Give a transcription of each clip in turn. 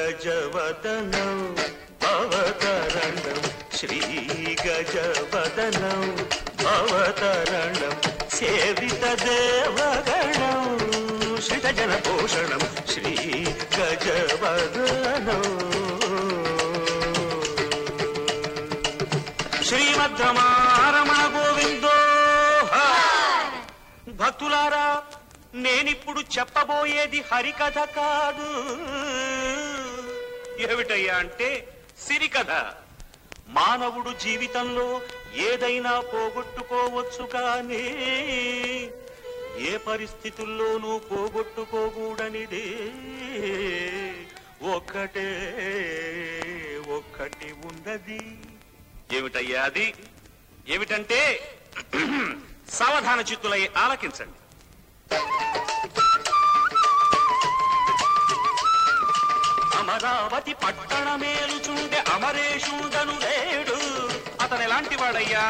గజవదనం భవతరణం శ్రీ గజవదనం భవతరణం సేవిత దేవగణం శ్రితజన పోషణం శ్రీ గజవదనం శ్రీమద్రమారమణ గోవిందో భక్తులారా నేనిప్పుడు చెప్పబోయేది హరికథ కాదు ఏమిటయ్యా అంటే సిరికథ మానవుడు జీవితంలో ఏదైనా పోగొట్టుకోవచ్చు కానీ ఏ పరిస్థితుల్లోనూ పోగొట్టుకోకూడనిది ఒక్కటే ఒక్కటి ఉన్నది ఏమిటయ్యా అది ఏమిటంటే సావధాన చిత్తులై ఆలకించండి అమరావతి పట్టణ మేలుచుండే అమరేషుడను లేడు అతను ఎలాంటి వాడయ్యా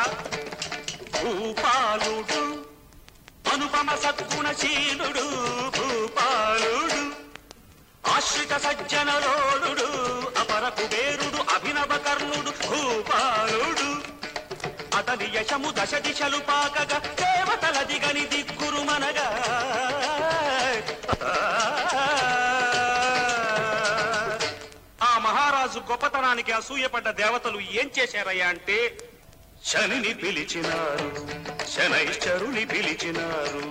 భూపాలుడు అనుపమ సద్గుణశీలుడు భూపాలుడు ఆశ్రిత సజ్జనలోడు అపర కుబేరుడు అభినవ కర్ణుడు భూపాలుడు అతని యశము దశ దిశలు పాకగా దేవతల దిగని దిక్కురు మనగా ఆ మహారాజు గొప్పతనానికి అసూయపడ్డ దేవతలు ఏం చేశారయ్యా అంటే శనిని పిలిచినారు శనైశ్చరుని పిలిచినారు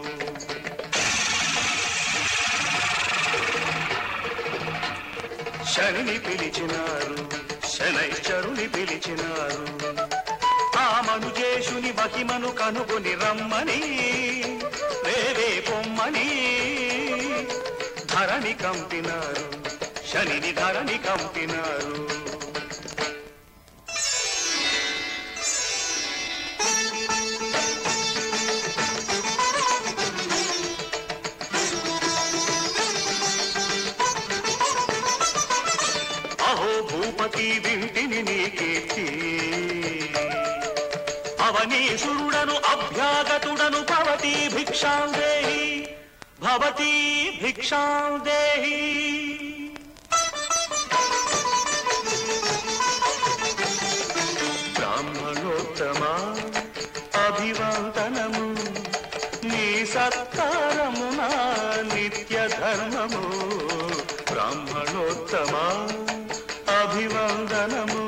శనిని పిలిచినారు శనైశ్చరుని పిలిచినారు ఆ మనుజేషుని మహిమను కనుగొని రమ్మని రేవే పొమ్మని ధరణి కంపినారు శనిని ధరణి కంపినారు అహో భూపతి వింటిని నీ కీర్తి అవనీసురుడను అభ్యాగతుడను భవతి భిక్షాం దేహి భవతి భిక్షాం దేహి బ్రాహ్మణోత్తమా అభివందనము నీ సత్కారము నా నిత్య ధర్మము బ్రాహ్మణోత్తమా అభివందనము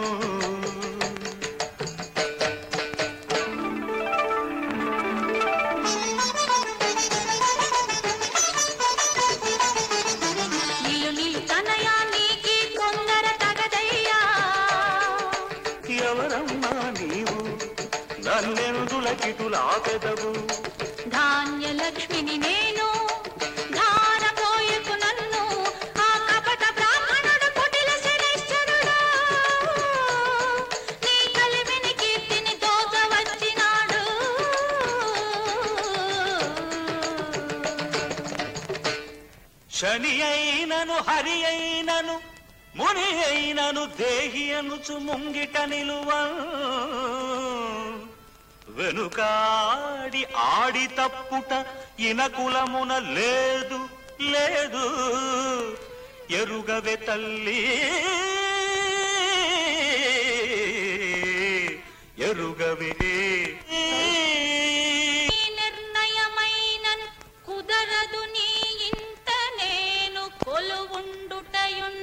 నిలు నిలు తనయా నీకి తొందర తగదయ్యా ఎవరమ్మా నీవు నన్నెందులకిటులాపెదవు ధాన్యలక్ష్మిని నేను ధారపోయకు నన్ను ఆ కపట బ్రాహ్మణుడు కుటిల శనిశ్చరుడు నీ కలిమిని కీర్తిని దోచ వచ్చినాడు శని అయినను హరి అయినను ముని అయినను దేహి అనుచు ముంగిట నిలువ వెనుకాడి ఆడి తప్పుట ఇనకులమున లేదు లేదు ఎరుగవే తల్లి ఎరుగవే నీ నిర్ణయమైనన్ కుదరదు నీ ఇంత నేను కొలువుండుటయున్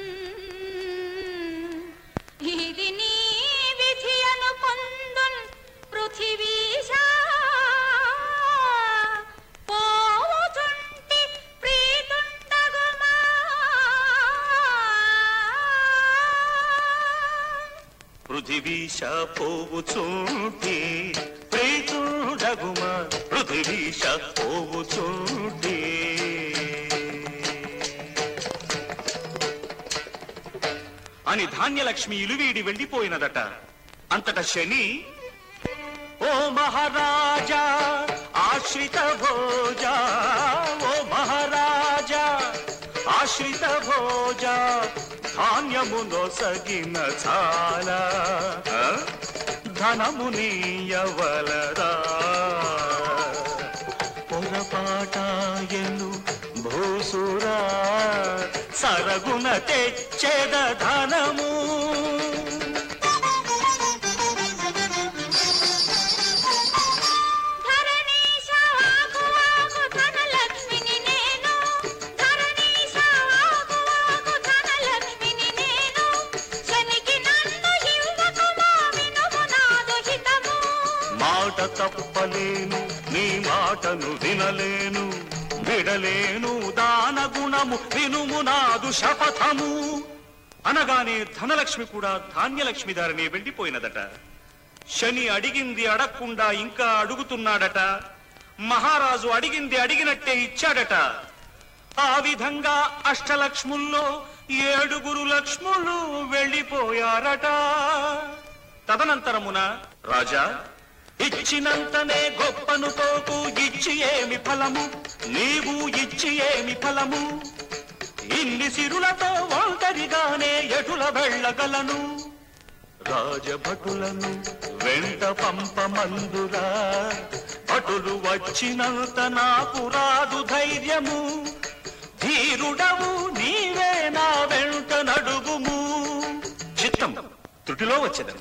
ఇది నీ విధి అనుకొందున్ పృథివీశా పోవుచుంటి ప్రీతుండగుమా పృథివీశ పోవుచూటి ప్రీతుడగుమ పృథివీశ పోవుచూటి అని ధాన్యలక్ష్మి ఇలువీడి వెళ్ళిపోయినదట అంతట శని ఓ మహారాజా ఆశ్రిత భోజా ఓ మహారాజా ఆశ్రిత భోజా ధాన్యము నొసగిన చాలా ఆ? ధనము నీయవలరా పొరపాటాయను భూసురా సరగున తెచ్చేద ధనము ధరణీశ వాగు వాగు ధనలక్ష్మిని నేను ధరణీశ వాగు వాగు ధనలక్ష్మిని నేను శనికి నన్ను ఇవ్వకుమా వినుము నాదు హితము మాట తప్పలేను నీ మాటను వినలేను విడలేను దాన గుణము వినుము నాదు శపథము అనగానే ధనలక్ష్మి కూడా ధాన్యలక్ష్మి దారిని వెళ్ళిపోయినదట శని అడిగింది అడగకుండా ఇంకా అడుగుతున్నాడట మహారాజు అడిగింది అడిగినట్టే ఇచ్చాడట ఆ విధంగా అష్టలక్ష్ముల్లో ఏడుగురు లక్ష్ములు వెళ్ళిపోయారట తదనంతరమున రాజా ఇచ్చినంతనే గొప్పను పోకు ఇచ్చి ఏమి ఫలము నీవు ఇచ్చి ఏమి ఫలము ఇన్ని సిరులతో ఒంటరిగానే ఎటుల వెళ్ళగలను రాజభటులను వెంట పంపమందురా భటులు వచ్చినంత నాకు రాదు ధైర్యము ధీరుడవు నీవే నా వెంట నడుగుము చిత్తం త్రుటిలో వచ్చేదను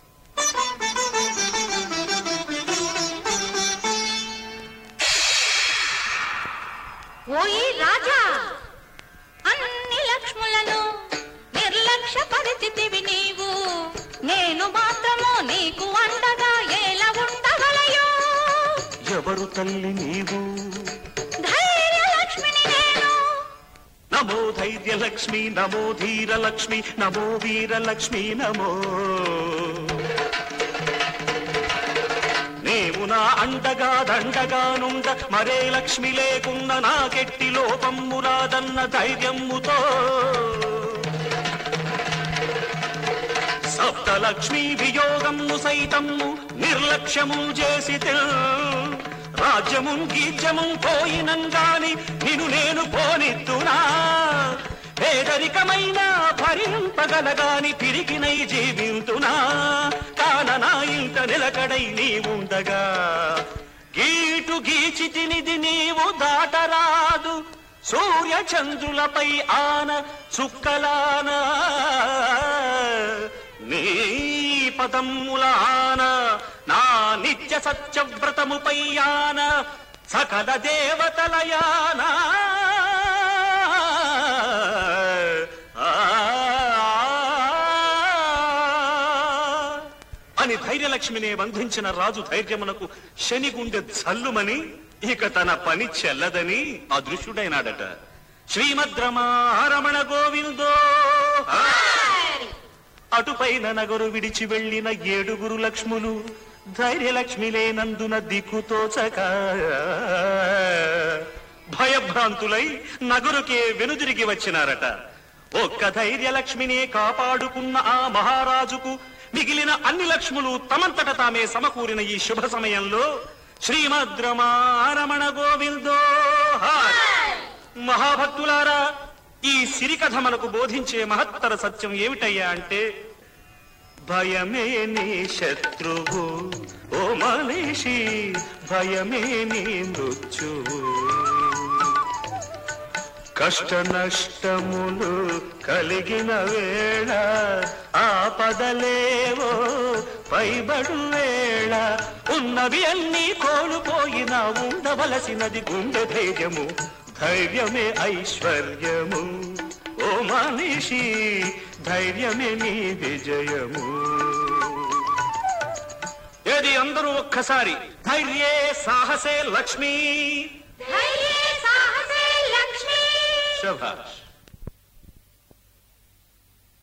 ఓయి రాజా అన్ని లక్ష్ములను నిర్లక్ష్య పరిచితివి నీవు నేను మాత్రము నీకు అండగా ఎలా ఉండగలయో ఎవరు తల్లి నీవు ధైర్య లక్ష్మిని నేను నమో ధైర్యలక్ష్మి నమో ధీరలక్ష్మి నమో వీరలక్ష్మి నమో నీవు నా అండగా దండగా నుండ మరే లక్ష్మి లేకున్న నాకెట్టి లోపమ్ము రాదన్న ధైర్యముతో సప్తలక్ష్మి వియోగము సైతము నిర్లక్ష్యము చేసి రాజ్యము గీజ్యము పోయినంగాని నిన్ను నేను పోనిత్తునా పేదరికమైన భరింపగలగాని పిరికినై జీవింతునా కాన నా ఇంట నిలకడై నీ ఉండగా గీటు గీచి తినిది నీవు దాటరాదు సూర్య చంద్రులపై ఆన చుక్కలానా నీ పదములాన నా నిత్య సత్యవ్రతముపై యాన సకల దేవతలయానా అని ధైర్యలక్ష్మినే బంధించిన రాజు ధైర్యమునకు శని గుండె జల్లుమని ఇక తన పని చెల్లదని అదృశ్యుడైనాడట శ్రీమద్రమారమణ గోవిందో అటుపైన నగరు విడిచి వెళ్ళిన ఏడుగురు లక్ష్ములు ధైర్యలక్ష్మి లేనందున దిక్కుతోచక భయభ్రాంతులై నగరుకే వెనుదిరిగి వచ్చినారట ఒక్క ధైర్యలక్ష్మినే కాపాడుకున్న ఆ మహారాజుకు మిగిలిన అన్ని లక్ష్ములు తమంతట తామే సమకూరిన ఈ శుభ సమయంలో శ్రీమద్రమారమణ గోవిందో మహాభక్తులారా ఈ సిరికథ మనకు బోధించే మహత్తర సత్యం ఏమిటయ్యా అంటే భయమే నీ శత్రువు ఓ మనిషి భయమే నీ మృత్యువు కష్ట నష్టములు కలిగిన వేళ ఆపదలేవో పైబడు వేళ ఉన్నవి అన్నీ కోల్పోయినా ఉండవలసినది గుండె ధైర్యము ధైర్యమే ఐశ్వర్యము ఓ మనిషి ధైర్యమే నీ విజయము ఏది అందరూ ఒక్కసారి ధైర్యే సాహసే లక్ష్మీ ధైర్యే సాహసే లక్ష్మి శభాష్